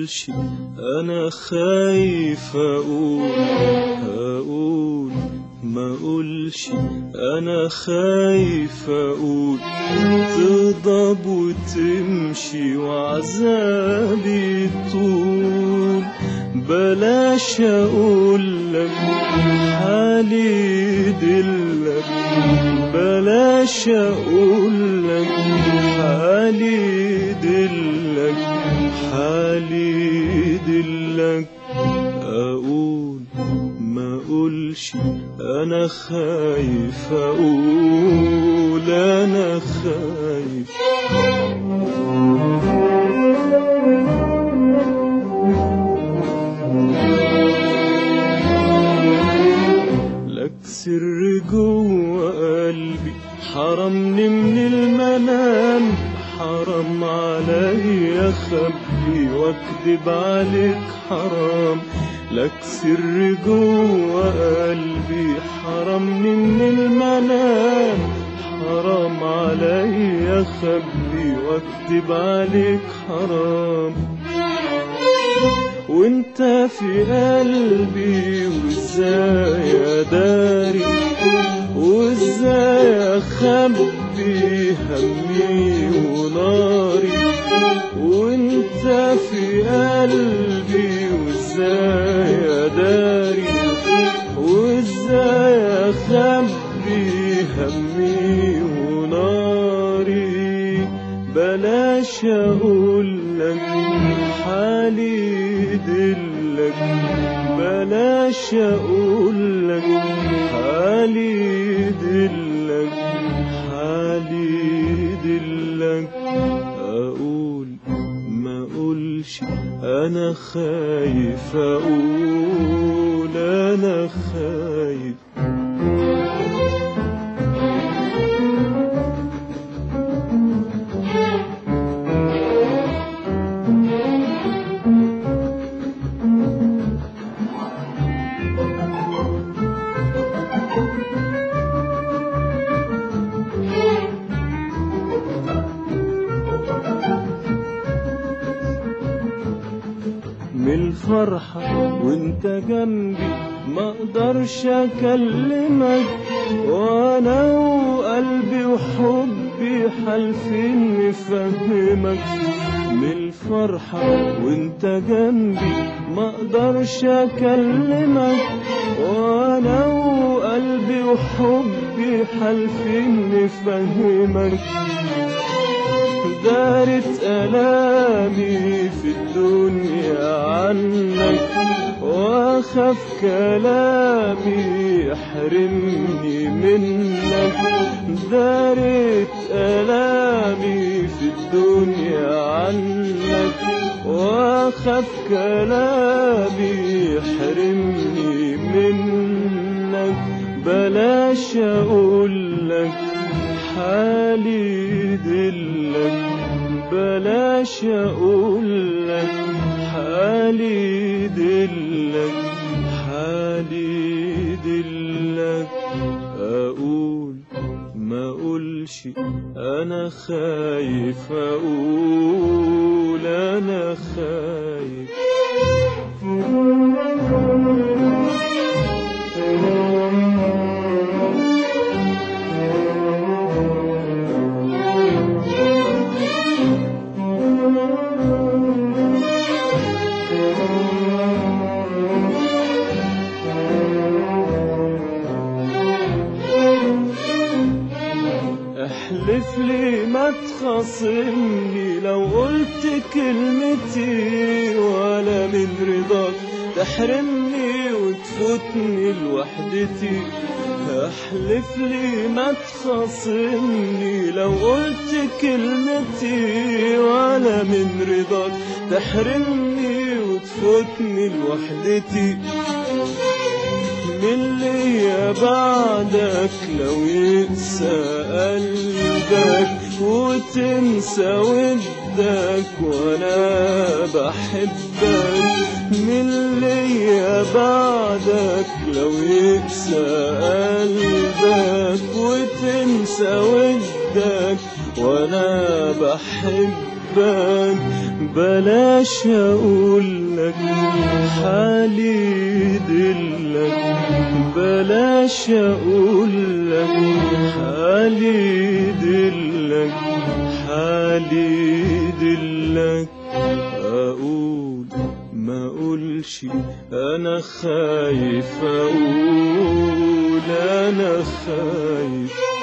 اقولش انا خايف اقول هقول ما اقولش انا خايف اقول تغضب وتمشي وعذابي طول بلاش اقول لك حالي دلك بلاش اقول لك حالي دلك حالي دلك اقول ما اقولش انا خايف اقول انا خايف لك سر جوه قلبي حرمني من المنام حرام عليا اخبي واكدب عليك حرام لك سر جوه قلبي حرمني من المنام حرام عليا اخبي واكدب عليك حرام وانت في قلبي وازاي اداري وازاي اخبي همي وناري وانت في قلبي وازاي اداري وازاي اخبي همي وناري بلاش اقول لك حالي دلك بلاش اقول لك حالي دلك حالي دلك اقول ما اقولش انا خايف اقول انا خايف من الفرحة وانت جنبي ما اقدرش اكلمك وانا وقلبي وحبي حالفين نفهمك من الفرحة وانت جنبي ما اقدرش اكلمك وانا وقلبي وحبي حالفين نفهمك دارت ألامي في الدنيا عنك وأخاف كلامي يحرمني منك دارت ألامي في الدنيا عنك وأخاف كلامي يحرمني منك بلاش أقول لك حالي دلك بلاش اقول لك حالي دلك حالي دلك اقول ما اقولش انا خايف اقول انا خايف احلف لي ما تخاصمني لو قلت كلمتي ولا من رضاك تحرمني وتفوتني لوحدتي احلف لي ما تخاصمني لو قلت كلمتي ولا من رضاك تحرمني وتفوتني لوحدتي من ليا بعدك لو يقسى قلبك وتنسى ودك وانا بحبك من ليا بعدك لو يقسى قلبك وتنسى ودك وانا بحبك بحبك بلاش اقولك حالي يدلك بلاش اقولك حالي يدلك حالي يدلك اقول ما اقولش انا خايف اقول انا خايف